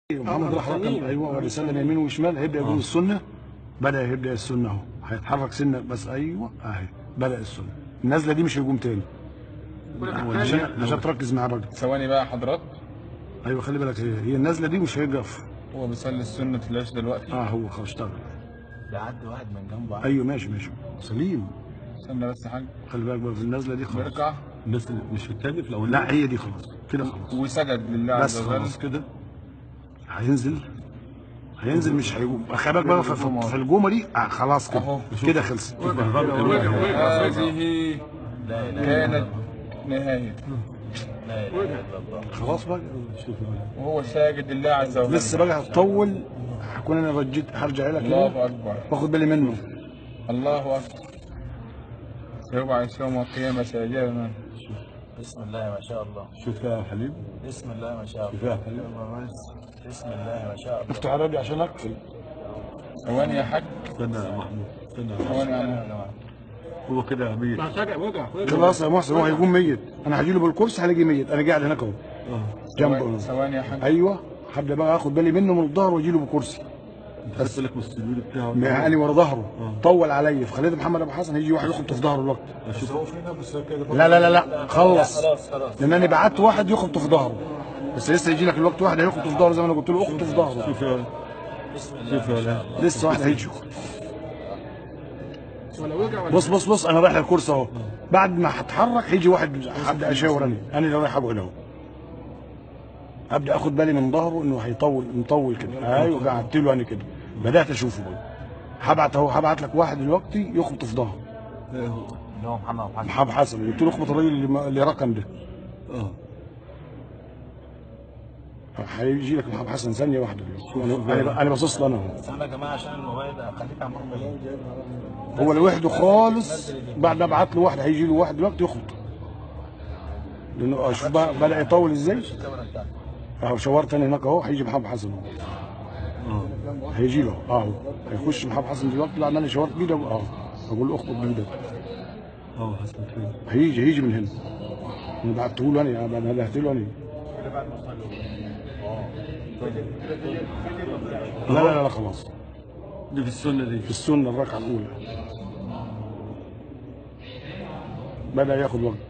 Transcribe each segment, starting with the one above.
محمد راح رقم ايوه ورسالة يمين وشمال هيبدا يقول السنه بدا يبدا السنه اهو هيتحرك سنه بس ايوه اهي بدا السنه النازله دي مش هيقوم تاني عشان عشان تركز معاه بقى ثواني بقى حضرات ايوه خلي بالك هي هي النازله دي مش هيقف هو بيصلي السنة العشاء دلوقتي اه هو خلاص اشتغل ده عدى واحد من جنبه ايوه ماشي ماشي سليم استنى بس يا حاج خلي بالك بقى في النازله دي خلاص بيركع الناس اللي مش في التاني في الاولاني لا هي دي خلاص كده خلاص وسجد لله بس عز وجل خلاص كده هينزل هينزل مش هيقوم خلي بالك بقى في- في في الجومه دي آه خلاص أهو. كده كده خلصت هذه لا اله كانت نهاية لا اله الا الله خلاص بقى وهو ساجد لله عز وجل لسه بقى هتطول هكون انا رجيت هرجع لك الله كده أكبر واخد بالي منه الله أكبر يبعث يوم القيامة ساجدا بسم الله ما شاء الله شوف يا حليم بسم الله ما شاء شوف الله يا حليم بسم الله ما شاء الله افتح الراديو عشان اقفل ثواني يا حاج استنى يا محمود استنى يا محمود. ثواني يا عم. هو كده يا امير خلاص يا محسن هو هيقوم ميت انا هجي له بالكرسي هلاقيه ميت انا قاعد هناك اهو اه جنبه ثواني يا حاج ايوه هبدا بقى اخد بالي منه من الظهر واجي له بكرسي انت خدت بالك من السجود بتاعه ما انا ورا ظهره طول عليا فخليت محمد ابو حسن هيجي واحد يخبط في ظهره الوقت بس هو فينا بس كده لا لا لا لا خلص خلاص خلاص لان انا بعت واحد يخبط في ظهره بس لسه يجي لك الوقت واحد هيخبط في ظهره زي ما انا قلت له اخبط في ظهره شوف يا بسم الله شوف يا ولاد لسه واحد هيجي بص بص بص انا رايح للكرسي اهو بعد ما هتحرك هيجي واحد هبدا اشاور انا انا اللي رايح اقعد اهو ابدا اخد بالي من ظهره انه هيطول مطول كده ايوه قعدت له انا كده بدات اشوفه بقى هبعت اهو هبعت لك واحد دلوقتي يخبط في ظهره ايه هو اللي هو محمد ابو حسن محمد حسن قلت له اخبط الراجل اللي اللي رقم ده اه هيجي لك محمد حسن ثانيه واحده دلوقتي انا انا انا باصص له انا اهو بس انا يا جماعه عشان الموبايل خليك عمال بعيد هو لوحده خالص بعد ما ابعت له واحد هيجي له واحد دلوقتي يخبط لانه آه، شوف بقى بدا يطول ازاي الكاميرا بتاعتك اهو شاورت انا هناك اهو هيجي محمد حسن اهو اه هيجي له اهو هيخش محمد حسن دلوقتي بعد ما انا شاورت بيه ده اهو اقول له اخبط بيه ده اه حسن فين هيجي هيجي من هنا انا بعته له انا انا نبهت له انا لا لا لا, لا خلاص دي في السنه دي في السنه الركعه الاولى بدا ياخد وقت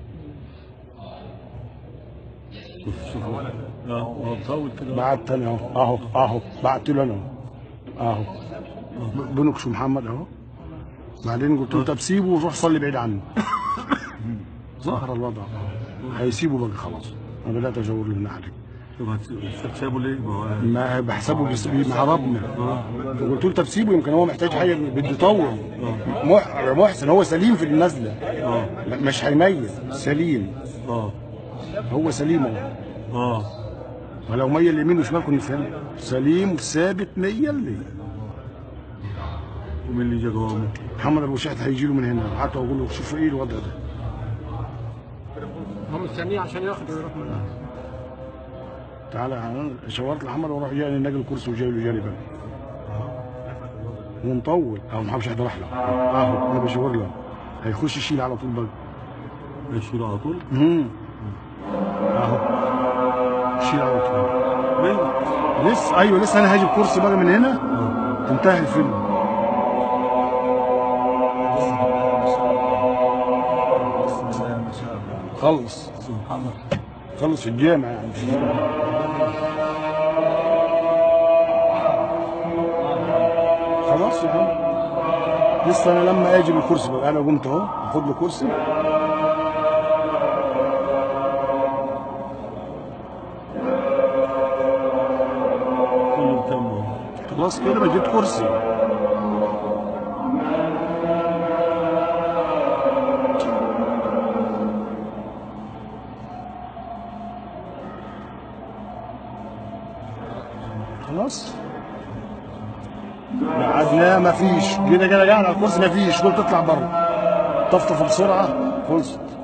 شوف شوف اه اه طول كده بعت انا اهو اهو اهو بعت له انا اهو اهو بنكش محمد اهو بعدين قلت له طب سيبه وروح صلي بعيد عنه ظهر الوضع هيسيبه بقى خلاص انا بدات اشاور له الناحيه دي طب هت- هتسابه ليه؟ ما هو ما بحسبه بس- مع ربنا قلت له طب سيبه يمكن هو محتاج حاجه بده يطول مح- محسن هو سليم في النزله م- مش هيميز سليم اه هو سليم اهو اه ولو ميل يمين وشمال كنا فهمنا سليم وثابت 100 اللي ومين اللي جا جوه محمد ابو شحت هيجي له من هنا حتى اقول له شوف ايه الوضع ده هم مستنيه عشان ياخد ويروح منها تعالى أنا شاورت لمحمد واروح جاي ناقل الكرسي وجاي له جانبا ومطول او محمد شحت راح له اهو انا بشاور له هيخش يشيل على طول بقى هيشيله على طول امم اهو شيل على طول مين؟ لسه ايوه لسه انا هجيب كرسي بقى من هنا انتهى الفيلم بسم الله ما شاء الله خلص سبحان خلص في الجامع يعني في الجامع. خلاص يا عم لسه انا لما اجي بالكرسي بقى انا قمت اهو اخد له كرسي كله تم اهو. خلاص كده بجيت كرسي خلاص قعدنا مفيش كده كده قاعد على الكرسي مفيش قلت اطلع بره طفطف بسرعه خلصت